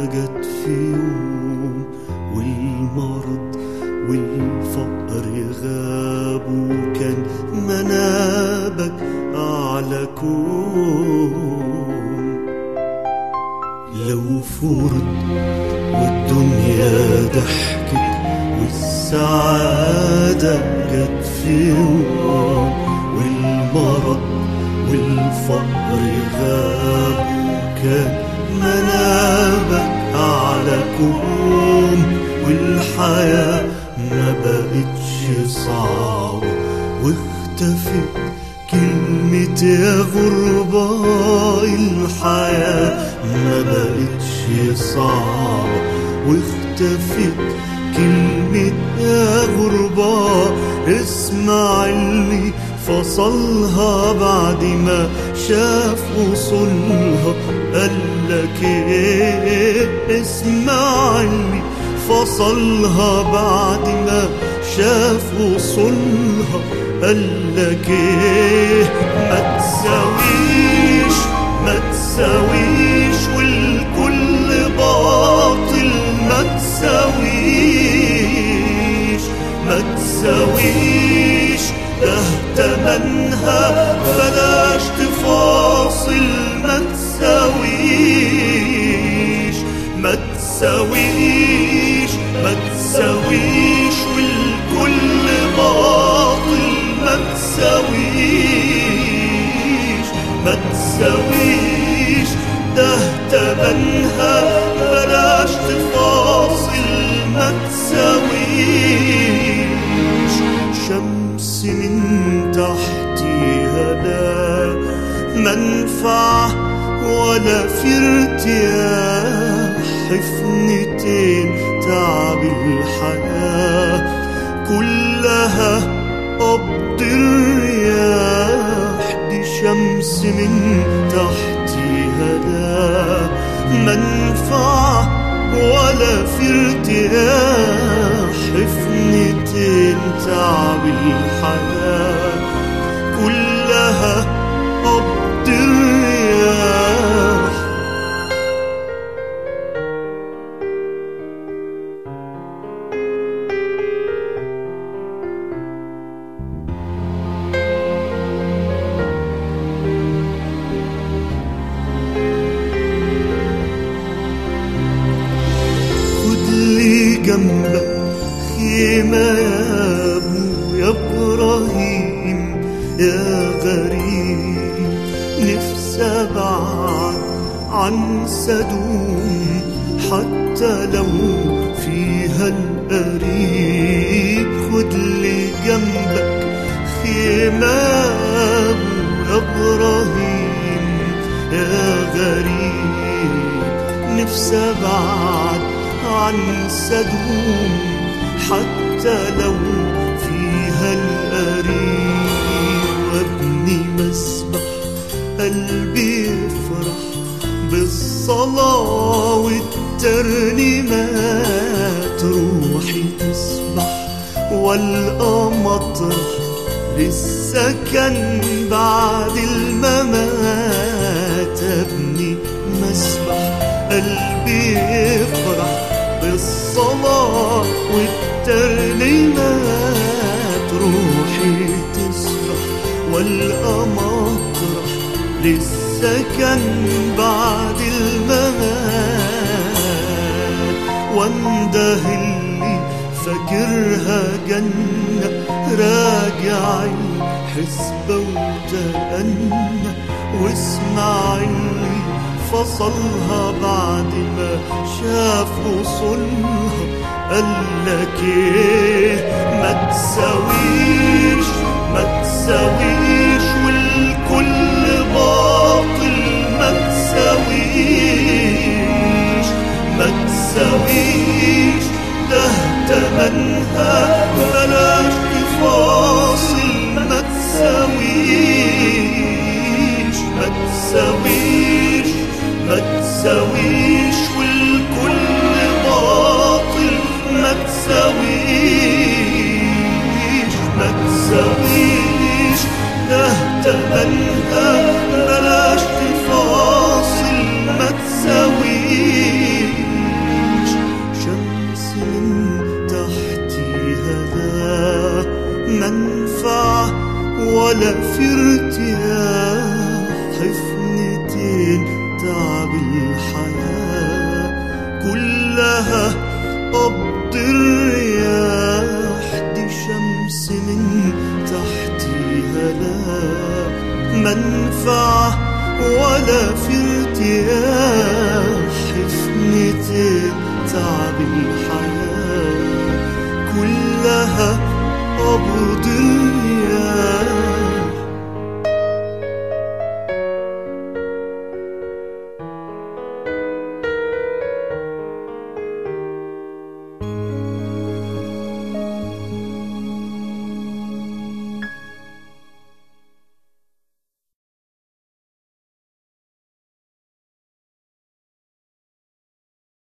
جت في يوم والمرض والفقر غابوا كان منابك أعلى كون لو فرض والدنيا ضحكت والسعادة جت في يوم والمرض والفقر غاب كان منابك أعلى كوم والحياة ما بقتش صعبة واختفت كلمة يا غربة الحياة ما بقتش صعبة واختفت كلمة يا غربة اسمع اللي فصلها بعد ما شاف وصلها قالك ايه اسمع اللي فصلها بعد ما شاف وصلها قالك ايه ما تساويش ما تساويش والكل باطل ما تساويش ما تساويش ده تمنها بلاش تفاصل ما تساويش ما تساويش ما تساويش والكل باطل ما تساويش ما تساويش ده تمنها بلاش تفاصل ما تساويش شمس من تحتها لا منفعة ولا في ارتياح حفنتين تعب الحياة كلها قبض الرياح دي شمس من تحتها لا منفعة ولا في ارتياح حفنتين تعب الحياة كلها قبض الرياح خد لي جنبك خيمة يا أبو يا إبراهيم يا غريب نفسي أبعد عن سدوم حتى لو فيها القريب خد لي جنبك خيمة يا أبو يا إبراهيم يا غريب نفسي أبعد عن سدوم حتى لو فيها القريب وابني مسبح قلبي يفرح بالصلاة والترنيمات روحي تسبح والقى مطرح للسكن بعد الممات ابني مسبح قلبي يفرح بالصلاة والترنيمات روحي تسبح والقى مطرح للسكن بعد الممات وانده اللي فاكرها جنة راجع الحسبة وتأنى واسمع اللي فصلها بعد ما شاف وصلها قالك ايه ما تساويش ما تساويش والكل باطل ما تساويش ما تساويش ده تمنها بلاش تفاصل ما تساويش ما تساويش ما تساويش والكل باطل ما تساويش ما تساويش ده تمنها منفعة ولا في ارتياح حفنة تعب الحياة كلها قبض الياح